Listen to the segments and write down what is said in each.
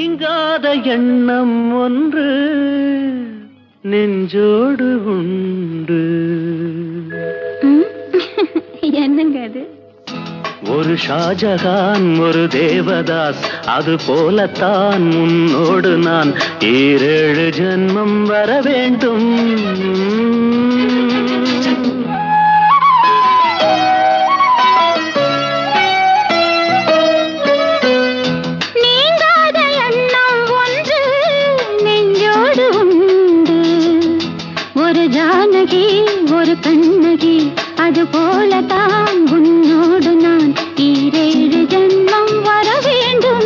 நீங்காத எண்ணம் ஒன்று நெஞ்சோடு உண்டு ம்? என்னங்க அது ஒரு ஷாஜகான் ஒரு தேவதாஸ் அது போலத்தான் உன்னோடு நான் ஈரேழு ஜென்மம் வர வேண்டும் நீங்காத எண்ணம் ஒன்று நெஞ்சோடு உண்டு ஒரு ஜானகி ஒரு கண்ணகி அது போலதான் உன்னோடு நான் ஈரேழு ஜென்மம் வர வேண்டும்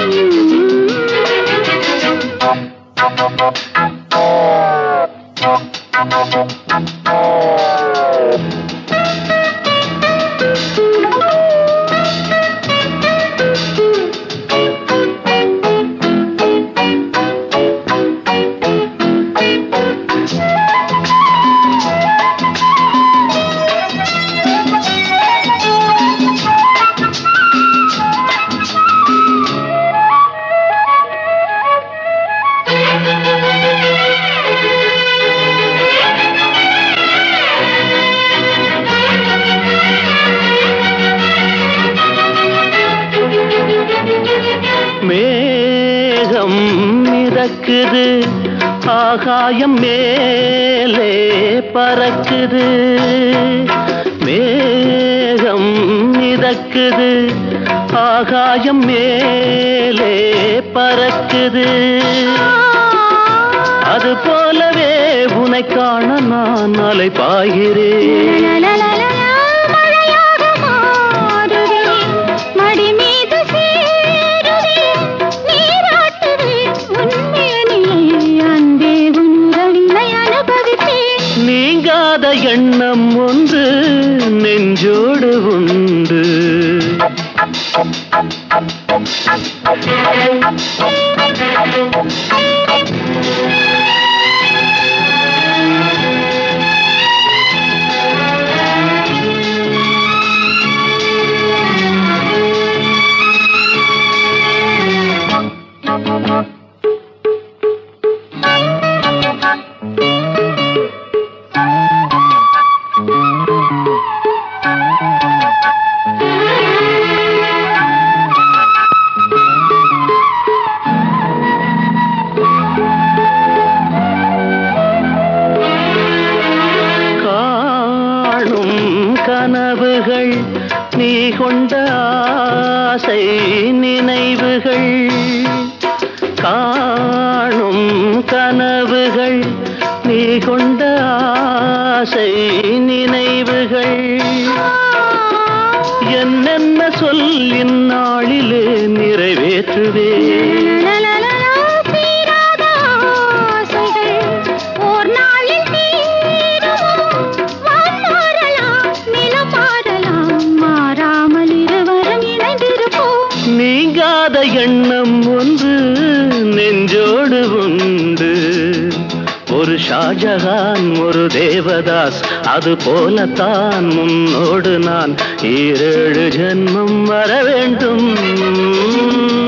மேகம் மிதக்குது ஆகாயம் மேலே பறக்குது மேகம் மிதக்குது ஆகாயம் மேலே பறக்குது அது போலவே உனை காண நான் அலை பாய்கிறேன் லலலலலா, மழையாக மாறுவேன். மடி மீது சேருவேன். நீராட்டுவேன். உன்மேனிலே அன்பே உங்களை அனுபவிப்பேன். நீங்காத எண்ணம் ஒன்று நெஞ்சோடு உண்டு காணும் கனவுகள் நீ கொண்ட ஆசை நினைவுகள் காணும் கனவுகள் நீ கொண்ட ஆசை நினைவுகள் என்னென்ன சொல் இந்நாளிலே நிறைவேற்றுவேன் லலலலலா, தீராத ஆசைகள் ஓர் நாளில் தீருமோ? வான் மாறலாம், நிலம் மாறலாம், மாறாமல் இருவரும் இணைந்திருப்போம் நீங்காத எண்ணம் ஒன்று நெஞ்சோடு உண்டு ஒரு ஷாஜகான் ஒரு தேவதாஸ் அது போலத்தான் முன்னோடு நான் ஈரேழு ஜென்மம் வர வேண்டும்